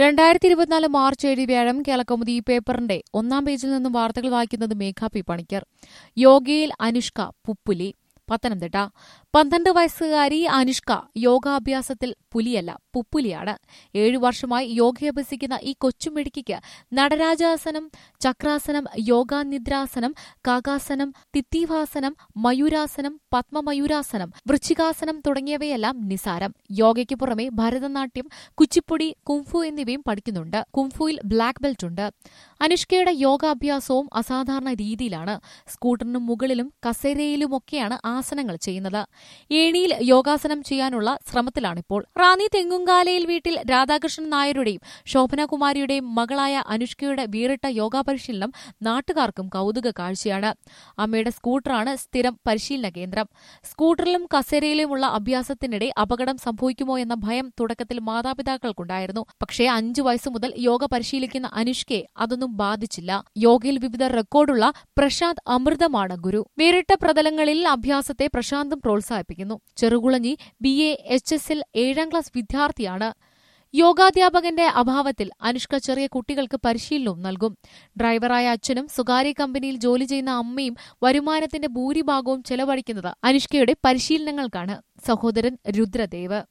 രണ്ടായിരത്തി ഇരുപത്തിനാല് മാർച്ച് ഏഴ് വ്യാഴം കേളക്കൗമുദി ഈ പേപ്പറിന്റെ ഒന്നാം പേജിൽ നിന്നും വാർത്തകൾ വായിക്കുന്നത് മേഘ പി പണിക്കർ യോഗയിൽ അനുഷ്ക പുപ്പുലി പത്തനംതിട്ട പന്ത്രണ്ട് വയസ്സുകാരി അനുഷ്ക യോഗാഭ്യാസത്തിൽ പുലിയല്ല പുപ്പുലിയാണ് ഏഴു വർഷമായി യോഗയഭ്യസിക്കുന്ന ഈ കൊച്ചുമിടുക്കിക്ക് നടരാജാസനം ചക്രാസനം യോഗാനിദ്രാസനം കാകാസനം തിത്തീവാസനം മയൂരാസനം പത്മമയൂരാസനം വൃശ്ചികാസനം തുടങ്ങിയവയെല്ലാം നിസാരം യോഗയ്ക്ക് പുറമെ ഭരതനാട്യം കുച്ചിപ്പുടി കുംഫു എന്നിവയും പഠിക്കുന്നുണ്ട് കുംഫുയിൽ ബ്ലാക്ക് ബെൽറ്റ് ഉണ്ട് അനുഷ്കയുടെ യോഗാഭ്യാസവും അസാധാരണ രീതിയിലാണ് സ്കൂട്ടറിന് മുകളിലും കസേരയിലുമൊക്കെയാണ് ആസനങ്ങൾ ചെയ്യുന്നത് ഏണിയിൽ യോഗാസനം ചെയ്യാനുള്ള ശ്രമത്തിലാണിപ്പോൾ റാന്നി തെങ്ങുംകാലയിൽ വീട്ടിൽ രാധാകൃഷ്ണൻ നായരുടെയും ശോഭനകുമാരിയുടെയും മകളായ അനുഷ്കയുടെ വീറിട്ട യോഗാ പരിശീലനം നാട്ടുകാർക്കും കൗതുക കാഴ്ചയാണ് അമ്മയുടെ സ്കൂട്ടറാണ് സ്ഥിരം പരിശീലന കേന്ദ്രം സ്കൂട്ടറിലും കസേരയിലുമുള്ള അഭ്യാസത്തിനിടെ അപകടം സംഭവിക്കുമോ എന്ന ഭയം തുടക്കത്തിൽ മാതാപിതാക്കൾക്കുണ്ടായിരുന്നു പക്ഷേ അഞ്ചു വയസ്സു മുതൽ യോഗ പരിശീലിക്കുന്ന അനുഷ്കയെ അതൊന്നും ബാധിച്ചില്ല യോഗയിൽ വിവിധ റെക്കോർഡുള്ള പ്രശാന്ത് അമൃതമാണ് ഗുരു വേറിട്ട പ്രതലങ്ങളിൽ അഭ്യാസത്തെ പ്രശാന്തും പ്രോത്സാഹിപ്പിക്കുന്നു ചെറുകുളഞ്ഞി ബി എ എച്ച് എസിൽ ഏഴാം ക്ലാസ് വിദ്യാർത്ഥിയാണ് യോഗാധ്യാപകന്റെ അഭാവത്തിൽ അനുഷ്ക ചെറിയ കുട്ടികൾക്ക് പരിശീലനവും നൽകും ഡ്രൈവറായ അച്ഛനും സ്വകാര്യ കമ്പനിയിൽ ജോലി ചെയ്യുന്ന അമ്മയും വരുമാനത്തിന്റെ ഭൂരിഭാഗവും ചെലവഴിക്കുന്നത് അനുഷ്കയുടെ പരിശീലനങ്ങൾക്കാണ് സഹോദരൻ രുദ്രദേവ്